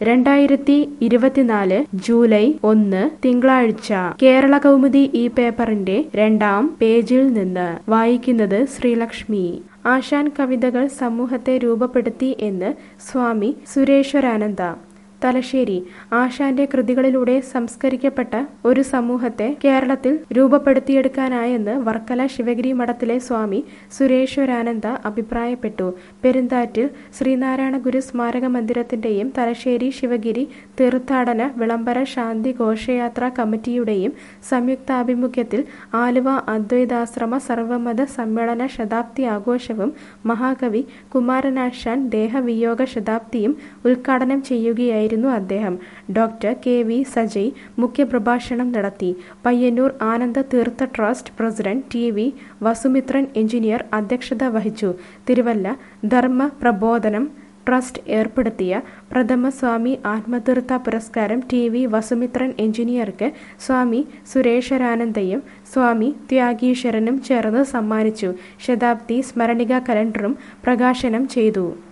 രണ്ടായിരത്തി ഇരുപത്തിനാല് ജൂലൈ ഒന്ന് തിങ്കളാഴ്ച കേരള കൗമുദി ഈ പേപ്പറിന്റെ രണ്ടാം പേജിൽ നിന്ന് വായിക്കുന്നത് ശ്രീലക്ഷ്മി ആശാൻ കവിതകൾ സമൂഹത്തെ രൂപപ്പെടുത്തി എന്ന് സ്വാമി സുരേശ്വരാനന്ദ തലശ്ശേരി ആശാന്റെ കൃതികളിലൂടെ സംസ്കരിക്കപ്പെട്ട ഒരു സമൂഹത്തെ കേരളത്തിൽ രൂപപ്പെടുത്തിയെടുക്കാനായെന്ന് വർക്കല ശിവഗിരി മഠത്തിലെ സ്വാമി സുരേശ്വരാനന്ദ അഭിപ്രായപ്പെട്ടു പെരുന്താറ്റിൽ ശ്രീനാരായണ ഗുരു സ്മാരക മന്ദിരത്തിന്റെയും തലശ്ശേരി ശിവഗിരി തീർത്ഥാടന വിളംബര ശാന്തി ഘോഷയാത്ര കമ്മിറ്റിയുടെയും സംയുക്താഭിമുഖ്യത്തിൽ ആലുവ അദ്വൈതാശ്രമ സർവമത സമ്മേളന ശതാബ്ദി ആഘോഷവും മഹാകവി കുമാരനാശാൻ ദേഹവിയോഗ ശതാബ്ദിയും ഉദ്ഘാടനം ചെയ്യുകയായിരുന്നു അദ്ദേഹം ഡോക്ടർ കെ വി സജയ് മുഖ്യപ്രഭാഷണം നടത്തി Payyanur Ananda Theertha trust president T V Vasumithran engineer അധ്യക്ഷത വഹിച്ചു തിരുവല്ല ധർമ്മ പ്രബോധനം ട്രസ്റ്റ് ഏർപ്പെടുത്തിയ പ്രഥമ സ്വാമി ആത്മതീർത്ഥ പുരസ്കാരം ടി വി വസുമിത്രൻ എഞ്ചിനീയർക്ക് സ്വാമി സുരേശ്വരാനന്ദയും സ്വാമി ത്യാഗീശ്വരനും ചേർന്ന് സമ്മാനിച്ചു ശതാബ്ദി സ്മരണിക കലണ്ടറും പ്രകാശനം ചെയ്തു